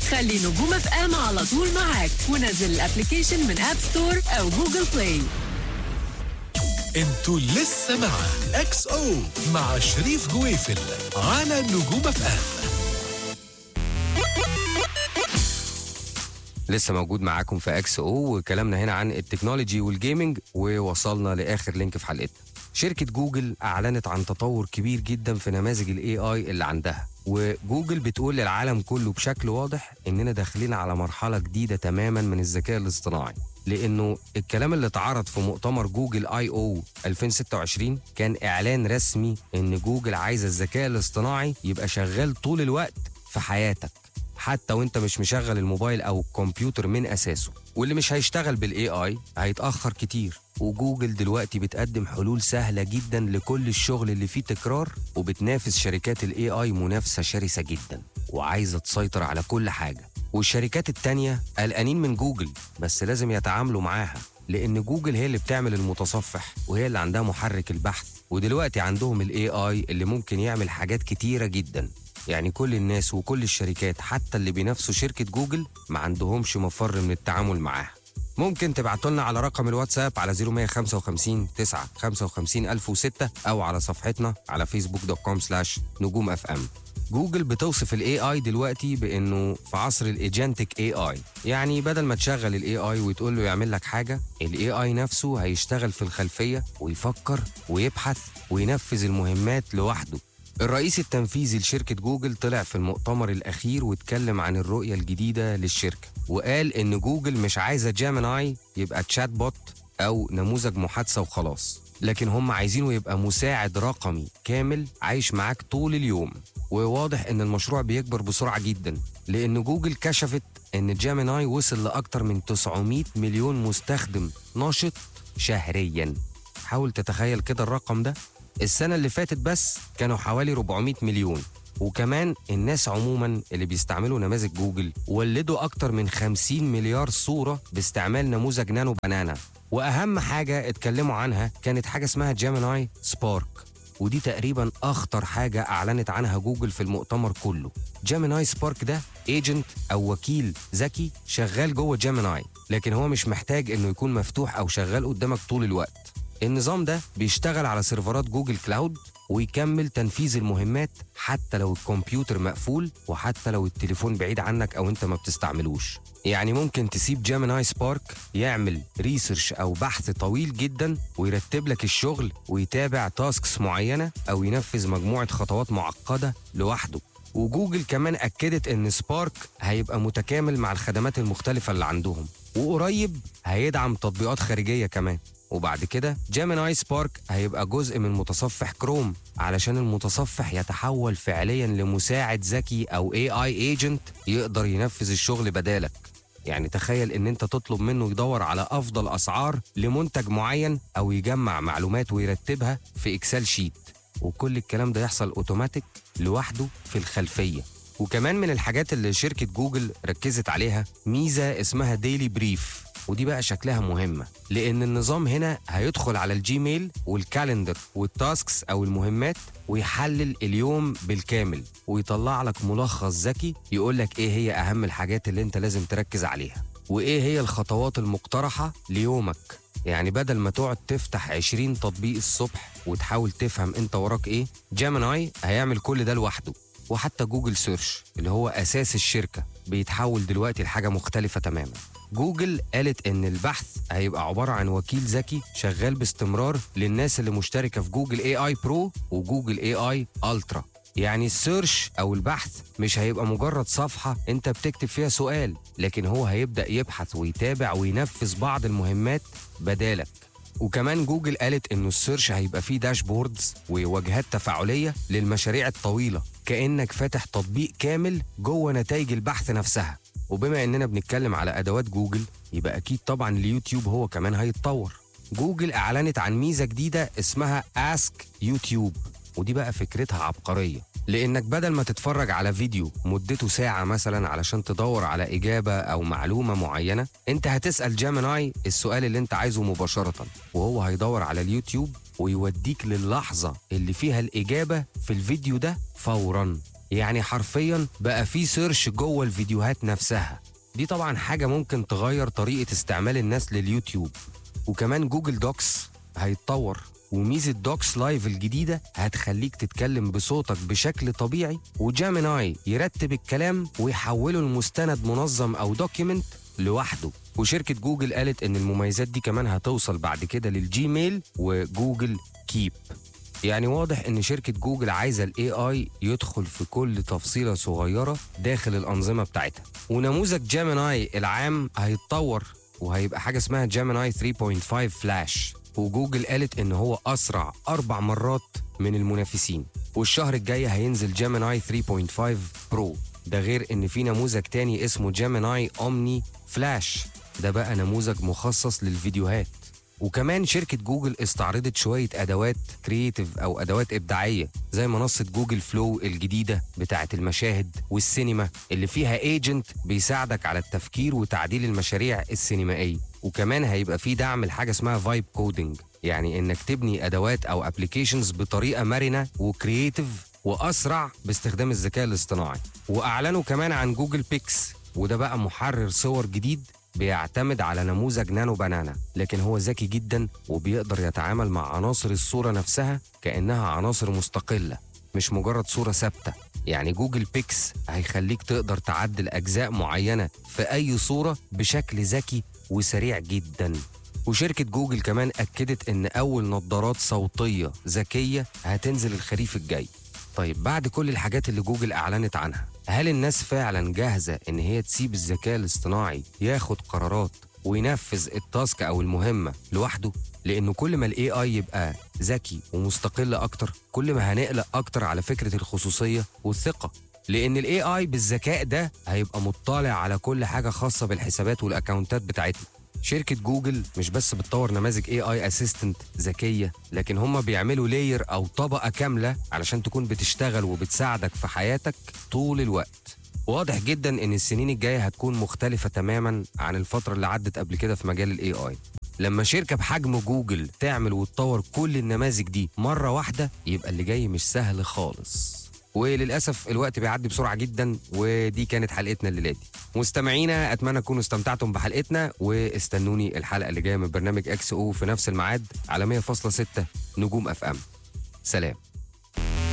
خلي نجوم اف ام على طول معاك ونزل الابلكيشن من اب ستور او جوجل بلاي انتوا لسه مع اكس او مع شريف جويفل على نجوم اف ام لسه موجود معاكم في اكس او وكلامنا هنا عن التكنولوجي والجيمنج ووصلنا لاخر لينك في حلقتنا شركة جوجل أعلنت عن تطور كبير جدا في نماذج الاي اي اللي عندها وجوجل بتقول للعالم كله بشكل واضح إننا داخلين على مرحلة جديدة تماما من الذكاء الاصطناعي لأنه الكلام اللي اتعرض في مؤتمر جوجل اي او 2026 كان إعلان رسمي إن جوجل عايزة الذكاء الاصطناعي يبقى شغال طول الوقت في حياتك حتى وانت مش مشغل الموبايل او الكمبيوتر من اساسه واللي مش هيشتغل بالاي اي هيتاخر كتير وجوجل دلوقتي بتقدم حلول سهله جدا لكل الشغل اللي فيه تكرار وبتنافس شركات الاي اي منافسه شرسه جدا وعايزه تسيطر على كل حاجه والشركات التانية قلقانين من جوجل بس لازم يتعاملوا معاها لان جوجل هي اللي بتعمل المتصفح وهي اللي عندها محرك البحث ودلوقتي عندهم الاي اي اللي ممكن يعمل حاجات كتيره جدا يعني كل الناس وكل الشركات حتى اللي بينافسوا شركة جوجل ما عندهمش مفر من التعامل معاها ممكن تبعتوا لنا على رقم الواتساب على 0155 9 55 1006 او على صفحتنا على فيسبوك دوت كوم سلاش نجوم اف ام جوجل بتوصف الاي اي دلوقتي بانه في عصر الايجنتك اي اي يعني بدل ما تشغل الاي اي وتقول له يعمل لك حاجه الاي اي نفسه هيشتغل في الخلفيه ويفكر ويبحث وينفذ المهمات لوحده الرئيس التنفيذي لشركة جوجل طلع في المؤتمر الأخير واتكلم عن الرؤية الجديدة للشركة وقال إن جوجل مش عايزة جيميناي يبقى تشات بوت أو نموذج محادثة وخلاص لكن هم عايزينه يبقى مساعد رقمي كامل عايش معاك طول اليوم وواضح إن المشروع بيكبر بسرعة جدا لأن جوجل كشفت إن جيميناي وصل لأكتر من 900 مليون مستخدم ناشط شهريا حاول تتخيل كده الرقم ده السنة اللي فاتت بس كانوا حوالي 400 مليون وكمان الناس عموما اللي بيستعملوا نماذج جوجل ولدوا أكتر من 50 مليار صورة باستعمال نموذج نانو بنانا وأهم حاجة اتكلموا عنها كانت حاجة اسمها جيميناي سبارك ودي تقريبا أخطر حاجة أعلنت عنها جوجل في المؤتمر كله جيميناي سبارك ده ايجنت أو وكيل ذكي شغال جوه جيميناي لكن هو مش محتاج إنه يكون مفتوح أو شغال قدامك طول الوقت النظام ده بيشتغل على سيرفرات جوجل كلاود ويكمل تنفيذ المهمات حتى لو الكمبيوتر مقفول وحتى لو التليفون بعيد عنك او انت ما بتستعملوش يعني ممكن تسيب جيميناي سبارك يعمل ريسيرش او بحث طويل جدا ويرتب لك الشغل ويتابع تاسكس معينه او ينفذ مجموعه خطوات معقده لوحده وجوجل كمان اكدت ان سبارك هيبقى متكامل مع الخدمات المختلفه اللي عندهم وقريب هيدعم تطبيقات خارجيه كمان وبعد كده جيميناي سبارك هيبقى جزء من متصفح كروم علشان المتصفح يتحول فعليا لمساعد ذكي او اي اي ايجنت يقدر ينفذ الشغل بدالك يعني تخيل ان انت تطلب منه يدور على افضل اسعار لمنتج معين او يجمع معلومات ويرتبها في اكسل شيت وكل الكلام ده يحصل اوتوماتيك لوحده في الخلفيه وكمان من الحاجات اللي شركه جوجل ركزت عليها ميزه اسمها ديلي بريف ودي بقى شكلها مهمة لأن النظام هنا هيدخل على الجيميل والكالندر والتاسكس أو المهمات ويحلل اليوم بالكامل ويطلع لك ملخص ذكي يقول لك إيه هي أهم الحاجات اللي أنت لازم تركز عليها وإيه هي الخطوات المقترحة ليومك يعني بدل ما تقعد تفتح 20 تطبيق الصبح وتحاول تفهم انت وراك ايه جيميناي هيعمل كل ده لوحده وحتى جوجل سيرش اللي هو اساس الشركه بيتحول دلوقتي لحاجه مختلفه تماما جوجل قالت ان البحث هيبقى عباره عن وكيل ذكي شغال باستمرار للناس اللي مشتركه في جوجل اي اي برو وجوجل اي اي الترا يعني السيرش او البحث مش هيبقى مجرد صفحه انت بتكتب فيها سؤال لكن هو هيبدا يبحث ويتابع وينفذ بعض المهمات بدالك وكمان جوجل قالت انه السيرش هيبقى فيه داشبوردز وواجهات تفاعليه للمشاريع الطويله كانك فاتح تطبيق كامل جوه نتائج البحث نفسها وبما اننا بنتكلم على ادوات جوجل يبقى اكيد طبعا اليوتيوب هو كمان هيتطور جوجل اعلنت عن ميزه جديده اسمها اسك يوتيوب ودي بقى فكرتها عبقريه لانك بدل ما تتفرج على فيديو مدته ساعه مثلا علشان تدور على اجابه او معلومه معينه انت هتسال جيميناي السؤال اللي انت عايزه مباشره وهو هيدور على اليوتيوب ويوديك للحظه اللي فيها الاجابه في الفيديو ده فورا يعني حرفيا بقى في سيرش جوه الفيديوهات نفسها دي طبعا حاجة ممكن تغير طريقة استعمال الناس لليوتيوب وكمان جوجل دوكس هيتطور وميزة دوكس لايف الجديدة هتخليك تتكلم بصوتك بشكل طبيعي وجاميناي يرتب الكلام ويحوله لمستند منظم أو دوكيمنت لوحده وشركة جوجل قالت إن المميزات دي كمان هتوصل بعد كده للجيميل وجوجل كيب يعني واضح ان شركة جوجل عايزة الاي اي يدخل في كل تفصيلة صغيرة داخل الانظمة بتاعتها ونموذج جيميناي العام هيتطور وهيبقى حاجة اسمها جيميناي 3.5 فلاش وجوجل قالت ان هو اسرع اربع مرات من المنافسين والشهر الجاي هينزل جيميناي 3.5 برو ده غير ان في نموذج تاني اسمه جيميناي اومني فلاش ده بقى نموذج مخصص للفيديوهات وكمان شركة جوجل استعرضت شوية أدوات كرييتيف أو أدوات إبداعية زي منصة جوجل فلو الجديدة بتاعة المشاهد والسينما اللي فيها ايجنت بيساعدك على التفكير وتعديل المشاريع السينمائية وكمان هيبقى في دعم لحاجة اسمها فايب كودينج يعني إنك تبني أدوات أو أبليكيشنز بطريقة مرنة وكرييتيف وأسرع باستخدام الذكاء الاصطناعي وأعلنوا كمان عن جوجل بيكس وده بقى محرر صور جديد بيعتمد على نموذج نانو بنانا لكن هو ذكي جدا وبيقدر يتعامل مع عناصر الصورة نفسها كأنها عناصر مستقلة مش مجرد صورة ثابتة يعني جوجل بيكس هيخليك تقدر تعدل أجزاء معينة في أي صورة بشكل ذكي وسريع جدا وشركة جوجل كمان أكدت إن أول نظارات صوتية ذكية هتنزل الخريف الجاي طيب بعد كل الحاجات اللي جوجل أعلنت عنها هل الناس فعلا جاهزة إن هي تسيب الذكاء الاصطناعي ياخد قرارات وينفذ التاسك أو المهمة لوحده؟ لأنه كل ما الاي اي يبقى ذكي ومستقل أكتر كل ما هنقلق أكتر على فكرة الخصوصية والثقة لأن الاي اي بالذكاء ده هيبقى مطلع على كل حاجة خاصة بالحسابات والأكاونتات بتاعتنا شركة جوجل مش بس بتطور نماذج اي اي اسيستنت ذكية لكن هم بيعملوا لاير او طبقة كاملة علشان تكون بتشتغل وبتساعدك في حياتك طول الوقت واضح جدا ان السنين الجاية هتكون مختلفة تماما عن الفترة اللي عدت قبل كده في مجال الاي اي لما شركة بحجم جوجل تعمل وتطور كل النماذج دي مرة واحدة يبقى اللي جاي مش سهل خالص وللاسف الوقت بيعدي بسرعه جدا ودي كانت حلقتنا الليله دي مستمعينا اتمنى تكونوا استمتعتم بحلقتنا واستنوني الحلقه اللي جايه من برنامج اكس او في نفس الميعاد على 100.6 نجوم اف ام سلام